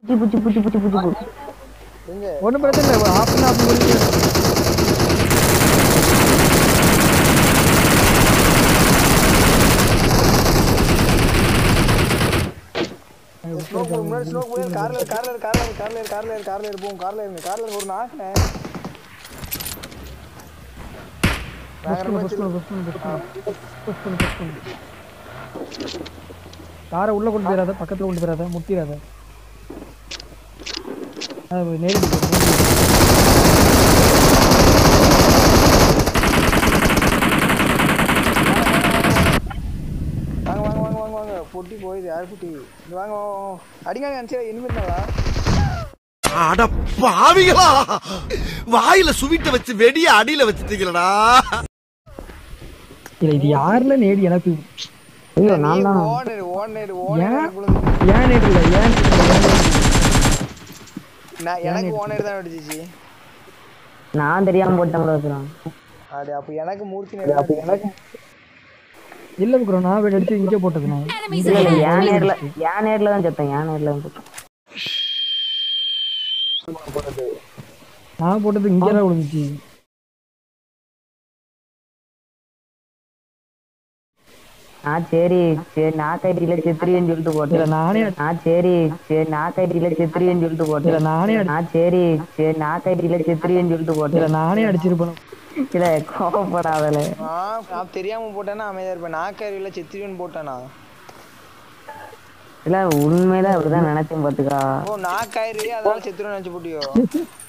புச்சி புச்சி புச்சி புச்சி புச்சி புச்சி எங்க ஒன்றும் பிரச்சனை இல்லை ஒரு ஹாஃப் அன் ஹாஃப் முடிஞ்சு ஸ்லோக் போடு முன்னாடி ஸ்லோக் போய் கார்ல கார்ல கார்ல கார்ல கார்ல கார்ல இருப்போம் கார்ல இருங்க கார்ல ஒரு நாக்கு புஷ் பண்ணு புஷ் பண்ணு புஷ் பண்ணு புஷ் பண்ணு புஷ் பண்ணு புஷ் பண்ணு காரை உள்ள கொண்டு போயிடாத பக்கத்துல கொண்டு போயிடாத முட்டிடாத அது நேரடி போ, நேரடி போ. வாங்க வாங்க வாங்க வாங்க வாங்க பொட்டி போயுது யார் பொட்டி இங்க வாங்க வாங்க, வாங்க. அடிங்க அனுப்பிச்சு இனிமே இருந்தாங்களா அட பாவிகளா வாயில சுவிட்ட வச்சு வெடிய அடியில வச்சுட்டீங்களடா இல்ல இது யாருல நேடி எனக்கு ஐயோ நான் தான் ஓனர் ஓனர் ஏன்? ஓனர் ஏன் நேடி இல்லை ஏன் நேடி இல்லை, ஏன் நேடி இல்லை? நான் எனக்கு ஓனர் தான் அடிச்சிச்சு நான் தெரியாம போட்டேன் bro வச்சுருவான் அடி அப்ப எனக்கு மூர்த்தி நேரம் அப்ப எனக்கு இல்ல ப்ரோ நான் போய் அடிச்சு இங்கே போட்டது நான் இல்ல இல்ல என் நேர்ல என் நேர்ல தான் செத்தேன் என் நேர்ல தான் செத்தேன் நான் போட்டது இங்கே தான் விழுந்துச்சு நான் சரி சரி நான் கைட்டில செத்துருவேன்னு சொல்லிட்டு இல்ல போட்டேன் நானே நான் சரி சரி நான் கைட்டில செத்துருவேன்னு சொல்லிட்டு இல்ல போட்டேன் நானே அடி- நான் சரி சரி நான் கைட்டில செத்துருவேன்னு சொல்லிட்டு இல்ல போட்டேன் நானே அடிச்சிருப்பேன் இல்ல கோவப்படாதல நான் நான் தெரியாம போட்டேன்னா அமைதியா இருப்பேன் நாக்கறியில செத்திரிவன் போட்டேனா இல்ல உண்மையில அப்படிதான் நினைச்சேன் பாத்துக்கா ஓ நாக்காயிரு அதனால செத்துருவன் நினைச்சு போட்டியோ